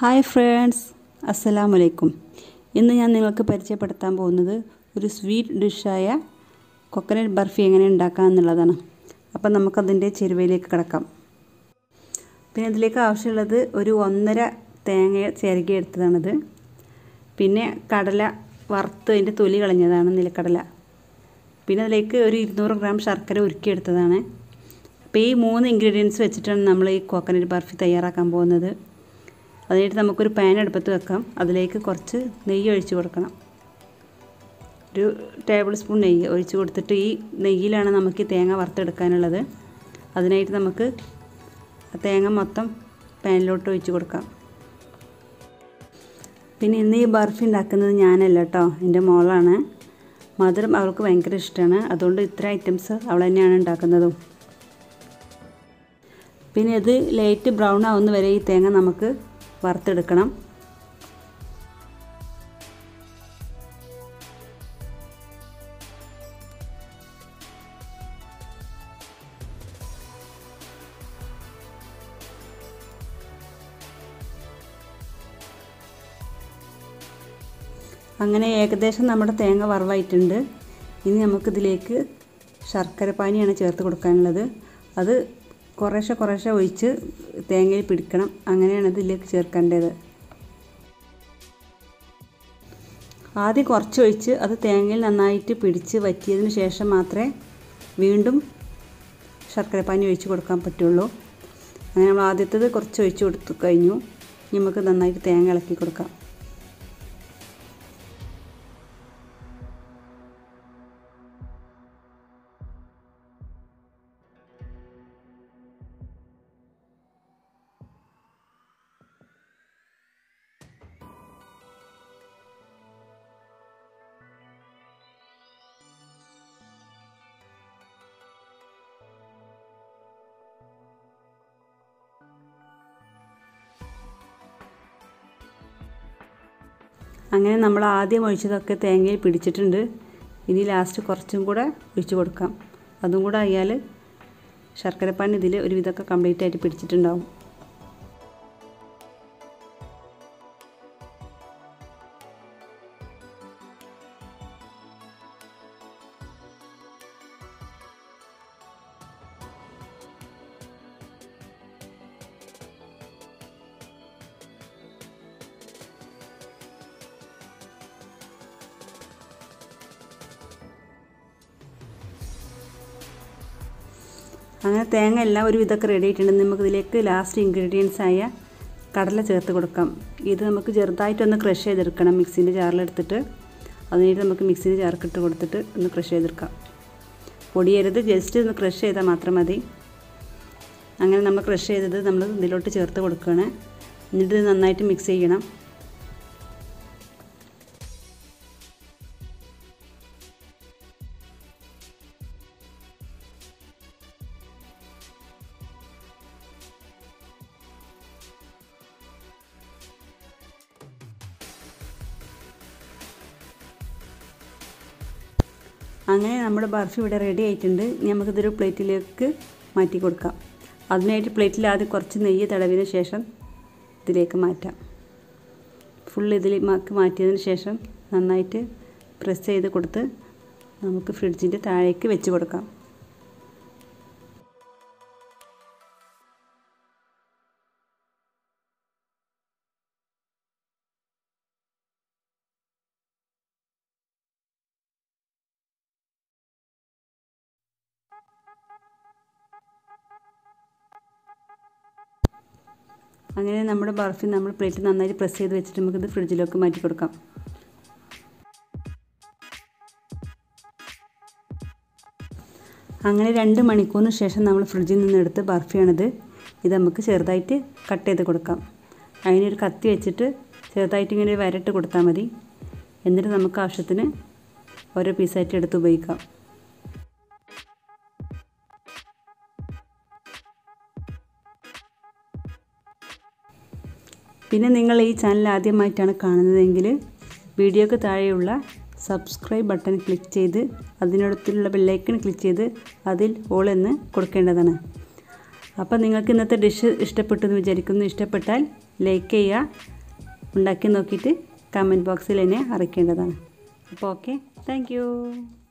hi friends അസ്സലാമു അലൈക്കും ഇന്ന് ഞാൻ നിങ്ങൾക്ക് പരിചയപ്പെടുത്താൻ പോകുന്നത് ഒരു സ്വീറ്റ് ഡിഷായ കൊക്കനട്ട് ബർഫി എങ്ങനെ ഉണ്ടാക്കാം എന്നുള്ളതാണ് അപ്പം നമുക്കതിൻ്റെ ചേരുവയിലേക്ക് കിടക്കാം പിന്നെ ഇതിലേക്ക് ആവശ്യമുള്ളത് ഒരു ഒന്നര തേങ്ങ ചിരകി എടുത്തതാണിത് പിന്നെ കടല വറുത്ത് അതിൻ്റെ തൊലി കളഞ്ഞതാണ് നിലക്കടല പിന്നെ അതിലേക്ക് ഒരു ഇരുന്നൂറ് ഗ്രാം ശർക്കര ഉരുക്കിയെടുത്തതാണ് അപ്പോൾ ഈ മൂന്ന് ഇൻഗ്രീഡിയൻസ് വെച്ചിട്ടാണ് നമ്മൾ ഈ കോക്കനട്ട് ബർഫി തയ്യാറാക്കാൻ പോകുന്നത് അതിനായിട്ട് നമുക്കൊരു പാൻ അടുപ്പത്ത് വെക്കാം അതിലേക്ക് കുറച്ച് നെയ്യ് ഒഴിച്ച് കൊടുക്കണം ഒരു ടേബിൾ സ്പൂൺ നെയ്യ് ഒഴിച്ച് കൊടുത്തിട്ട് ഈ നെയ്യിലാണ് നമുക്ക് ഈ തേങ്ങ വറുത്തെടുക്കാനുള്ളത് അതിനായിട്ട് നമുക്ക് ആ തേങ്ങ മൊത്തം പാനിലോട്ട് ഒഴിച്ച് കൊടുക്കാം പിന്നെ ഇന്ന് ഈ ബർഫി ഉണ്ടാക്കുന്നത് ഞാനല്ല കേട്ടോ എൻ്റെ മോളാണ് മധുരം അവൾക്ക് ഭയങ്കര ഇഷ്ടമാണ് അതുകൊണ്ട് ഇത്ര ഐറ്റംസ് അവൾ തന്നെയാണ് ഉണ്ടാക്കുന്നതും പിന്നെ ഇത് ലൈറ്റ് ബ്രൗൺ ആവുന്ന വരെ ഈ തേങ്ങ നമുക്ക് വറുത്തെടുക്കണം അങ്ങനെ ഏകദേശം നമ്മുടെ തേങ്ങ വറവായിട്ടുണ്ട് ഇനി നമുക്കിതിലേക്ക് ശർക്കര പാനിയാണ് ചേർത്ത് കൊടുക്കാനുള്ളത് അത് കുറേശ്ശെ കുറേശ്ശെ ഒഴിച്ച് തേങ്ങയിൽ പിടിക്കണം അങ്ങനെയാണ് ഇതിലേക്ക് ചേർക്കേണ്ടത് ആദ്യം കുറച്ച് ഒഴിച്ച് അത് തേങ്ങയിൽ നന്നായിട്ട് പിടിച്ച് വറ്റിയതിന് ശേഷം മാത്രമേ വീണ്ടും ശർക്കരപ്പാനി ഒഴിച്ച് കൊടുക്കാൻ പറ്റുള്ളൂ അങ്ങനെ നമ്മൾ ആദ്യത്തേത് കുറച്ച് ഒഴിച്ച് കൊടുത്തു കഴിഞ്ഞു നമുക്ക് നന്നായിട്ട് തേങ്ങ ഇളക്കി കൊടുക്കാം അങ്ങനെ നമ്മൾ ആദ്യം ഒഴിച്ചതൊക്കെ തേങ്ങയിൽ പിടിച്ചിട്ടുണ്ട് ഇനി ലാസ്റ്റ് കുറച്ചും കൂടെ ഒഴിച്ച് കൊടുക്കാം അതും കൂടെ ആയാൽ ശർക്കരപ്പാൻ ഇതിൽ ഒരുവിധമൊക്കെ കംപ്ലീറ്റ് ആയിട്ട് പിടിച്ചിട്ടുണ്ടാവും അങ്ങനെ തേങ്ങ എല്ലാം ഒരു വിധമൊക്കെ റെഡി ആയിട്ടുണ്ട് നമുക്ക് ഇതിലേക്ക് ലാസ്റ്റ് ഇൻഗ്രീഡിയൻസ് ആയ കടല ചേർത്ത് കൊടുക്കാം ഇത് നമുക്ക് ചെറുതായിട്ടൊന്ന് ക്രഷ് ചെയ്തെടുക്കണം മിക്സിൻ്റെ ജാറിലെടുത്തിട്ട് അതിനായിട്ട് നമുക്ക് മിക്സിൻ്റെ ജാർക്കിട്ട് കൊടുത്തിട്ട് ഒന്ന് ക്രഷ് ചെയ്തെടുക്കാം പൊടിയരുത് ജസ്റ്റ് ഒന്ന് ക്രഷ് ചെയ്താൽ മാത്രം മതി അങ്ങനെ നമ്മൾ ക്രഷ് ചെയ്തത് നമ്മൾ ഇതിലോട്ട് ചേർത്ത് കൊടുക്കുകയാണ് എന്നിട്ട് ഇത് നന്നായിട്ട് മിക്സ് ചെയ്യണം അങ്ങനെ നമ്മുടെ ബർഫി ഇവിടെ റെഡി ആയിട്ടുണ്ട് നമുക്കിതൊരു പ്ലേറ്റിലേക്ക് മാറ്റി കൊടുക്കാം അതിനായിട്ട് പ്ലേറ്റിൽ ആദ്യം കുറച്ച് നെയ്യ് തടവിന് ശേഷം ഇതിലേക്ക് മാറ്റാം ഫുൾ ഇതിലേക്ക് മാറ്റിയതിന് ശേഷം നന്നായിട്ട് പ്രസ് ചെയ്ത് കൊടുത്ത് നമുക്ക് ഫ്രിഡ്ജിൻ്റെ താഴേക്ക് വെച്ച് കൊടുക്കാം അങ്ങനെ നമ്മുടെ ബർഫി നമ്മൾ പ്ലേറ്റ് നന്നായിട്ട് പ്രസ് ചെയ്ത് വെച്ചിട്ട് നമുക്കിത് ഫ്രിഡ്ജിലേക്ക് മാറ്റി കൊടുക്കാം അങ്ങനെ രണ്ട് മണിക്കൂറിന് ശേഷം നമ്മൾ ഫ്രിഡ്ജിൽ നിന്ന് എടുത്ത് ബർഫിയാണിത് ഇത് നമുക്ക് ചെറുതായിട്ട് കട്ട് ചെയ്ത് കൊടുക്കാം അതിനൊരു കത്തി വെച്ചിട്ട് ചെറുതായിട്ട് ഇങ്ങനെ വരട്ട് കൊടുത്താൽ മതി എന്നിട്ട് നമുക്ക് ആവശ്യത്തിന് ഓരോ പീസായിട്ട് എടുത്ത് ഉപയോഗിക്കാം പിന്നെ നിങ്ങൾ ഈ ചാനൽ ആദ്യമായിട്ടാണ് കാണുന്നതെങ്കിൽ വീഡിയോക്ക് താഴെയുള്ള സബ്സ്ക്രൈബ് ബട്ടൺ ക്ലിക്ക് ചെയ്ത് അതിനടുത്തുള്ള ബെല്ലൈക്കൺ ക്ലിക്ക് ചെയ്ത് അതിൽ ഓൾ എന്ന് കൊടുക്കേണ്ടതാണ് അപ്പോൾ നിങ്ങൾക്ക് ഇന്നത്തെ ഡിഷ് ഇഷ്ടപ്പെട്ടു എന്ന് വിചാരിക്കുന്നു ഇഷ്ടപ്പെട്ടാൽ ലൈക്ക് ചെയ്യുക ഉണ്ടാക്കി നോക്കിയിട്ട് കമൻറ്റ് ബോക്സിൽ എന്നെ അറിയിക്കേണ്ടതാണ് അപ്പോൾ ഓക്കെ താങ്ക്